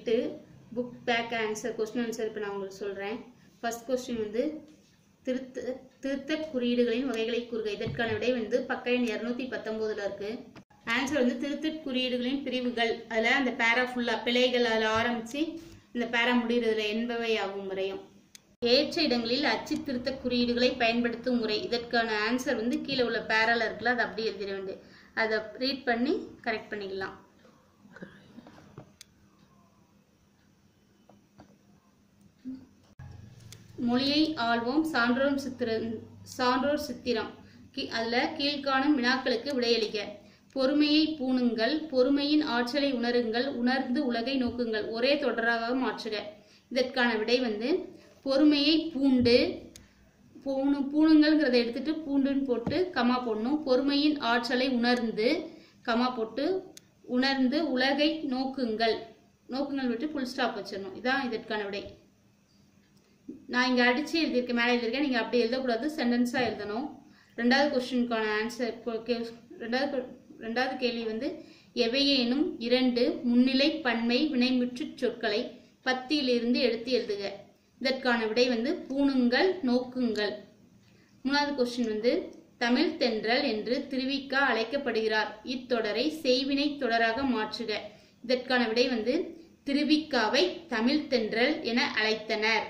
எட்டு book back answer question answer இப்போ நான் உங்களுக்கு சொல்கிறேன் ஃபர்ஸ்ட் கொஸ்டின் வந்து திருத்த திருத்த குறியீடுகளின் வகைகளை கூறுக இதற்கான விடை வந்து பக்க எண் இரநூத்தி பத்தொம்போதில் இருக்கு ஆன்சர் வந்து திருத்த குறியீடுகளின் பிரிவுகள் அதில் அந்த பேரா ஃபுல்லாக பிழைகள் அதில் ஆரம்பித்து இந்த பேரா முடிகிறதுல என்பவை ஆகும் முறையும் ஏற்ற இடங்களில் அச்சு திருத்த குறியீடுகளை பயன்படுத்தும் முறை இதற்கான ஆன்சர் வந்து கீழே உள்ள பேரால இருக்குல்ல அதை அப்படியே எழுதிட வேண்டியது அதை ரீட் பண்ணி கரெக்ட் பண்ணிக்கலாம் மொழியை ஆள்வோம் சான்றோர் சித்திரம் சான்றோர் சித்திரம் கி- அதுல கீழ்காணும் வினாக்களுக்கு விடையளிக்க பொறுமையை பூணுங்கள் பொறுமையின் ஆற்றலை உணருங்கள் உணர்ந்து உலகை நோக்குங்கள் ஒரே தொடராக மாற்றுக இதற்கான விடை வந்து பொறுமையை பூண்டு பூணு பூணுங்கள்ங்கிறத எடுத்துட்டு பூண்டுன்னு போட்டு கமா போடணும் பொறுமையின் ஆற்றலை உணர்ந்து கமா போட்டு உணர்ந்து உலகை நோக்குங்கள் நோக்குங்கள் விட்டு ஃபுல் ஸ்டாப் வச்சிடணும் இதான் இதற்கான விடை நான் இங்கே அடித்து எழுதியிருக்கேன் மேலே எழுதியிருக்கேன் நீங்கள் அப்படி எழுதக்கூடாது சென்டென்ஸாக எழுதணும் ரெண்டாவது கொஸ்டினுக்கான ஆன்சர் ரெண்டாவது que- ரெண்டாவது கேள்வி வந்து எவையேனும் இரண்டு முன்னிலை பன்மை வினைமுற்று சொற்களை பத்தியிலிருந்து எடுத்து எழுதுக இதற்கான விடை வந்து பூணுங்கள் நோக்குங்கள் மூணாவது கொஸ்டின் வந்து தமிழ் தென்றல் என்று திருவிக்கா அழைக்கப்படுகிறார் இத்தொடரை செய்வினை தொடராக மாற்றுக இதற்கான விடை வந்து திருவிக்காவை தமிழ் தென்றல் என அழைத்தனர்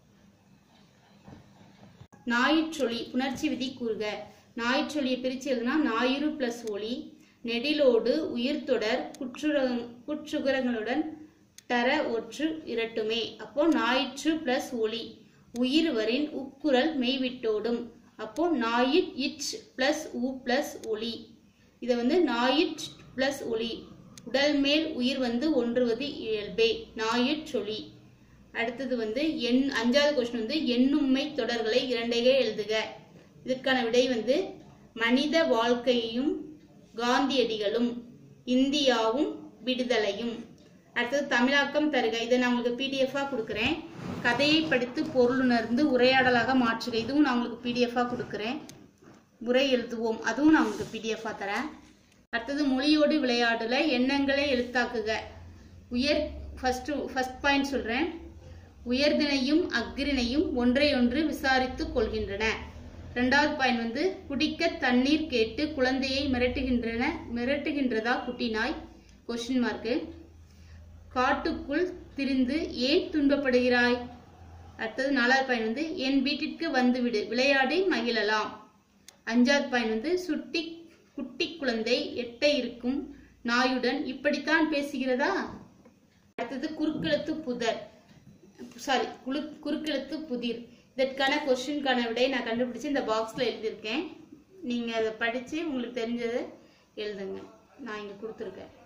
ஞாயிற்றொலி புணர்ச்சி விதி கூறுக ஞாயிற்றொலியை பிரித்து எழுதுனா ஞாயிறு பிளஸ் ஒளி நெடிலோடு உயிர்த்தொடர் குற்றுர குற்றுகரங்களுடன் தர ஒற்று இரட்டுமே அப்போ ஞாயிற்று பிளஸ் ஒளி உயிர் வரின் உக்குரல் மெய்விட்டோடும் அப்போ ஞாயிற் இச் பிளஸ் உ பிளஸ் ஒளி இதை வந்து ஞாயிற் பிளஸ் ஒளி உடல் மேல் உயிர் வந்து ஒன்றுவது இயல்பே ஞாயிற்றொலி அடுத்தது வந்து எண் அஞ்சாவது கொஸ்டின் வந்து எண்ணும்மை தொடர்களை இரண்டையே எழுதுக இதற்கான விடை வந்து மனித வாழ்க்கையும் காந்தியடிகளும் இந்தியாவும் விடுதலையும் அடுத்தது தமிழாக்கம் தருக இதை நான் உங்களுக்கு பிடிஎஃபாக கொடுக்குறேன் கதையை படித்து பொருளுணர்ந்து உரையாடலாக மாற்றுக இதுவும் நான் உங்களுக்கு பிடிஎஃபாக கொடுக்குறேன் முறை எழுதுவோம் அதுவும் நான் உங்களுக்கு பிடிஎஃபாக தரேன் அடுத்தது மொழியோடு விளையாடல எண்ணங்களை எழுத்தாக்குக உயர் ஃபர்ஸ்ட் ஃபர்ஸ்ட் பாயிண்ட் சொல்றேன் உயர்தினையும் அக்ரிணையும் ஒன்றையொன்று விசாரித்துக் கொள்கின்றன ரெண்டாவது பாயிண்ட் வந்து குடிக்க தண்ணீர் கேட்டு குழந்தையை மிரட்டுகின்றன மிரட்டுகின்றதா குட்டி நாய் கொஸ்டின் மார்க்கு காட்டுக்குள் திரிந்து ஏன் துன்பப்படுகிறாய் அடுத்தது நாலாவது பாயிண்ட் வந்து என் வீட்டிற்கு வந்துவிடு விளையாடி மகிழலாம் அஞ்சாவது பாயிண்ட் வந்து சுட்டி குட்டி குழந்தை எட்ட இருக்கும் நாயுடன் இப்படித்தான் பேசுகிறதா அடுத்தது குறுக்கெழுத்து புதர் சாரி குழு குறுக்கெழுத்து புதிர் இதற்கான கொஸ்டினுக்கான விடையை நான் கண்டுபிடிச்சு இந்த பாக்ஸில் எழுதியிருக்கேன் நீங்கள் அதை படித்து உங்களுக்கு தெரிஞ்சதை எழுதுங்க நான் இங்கே கொடுத்துருக்கேன்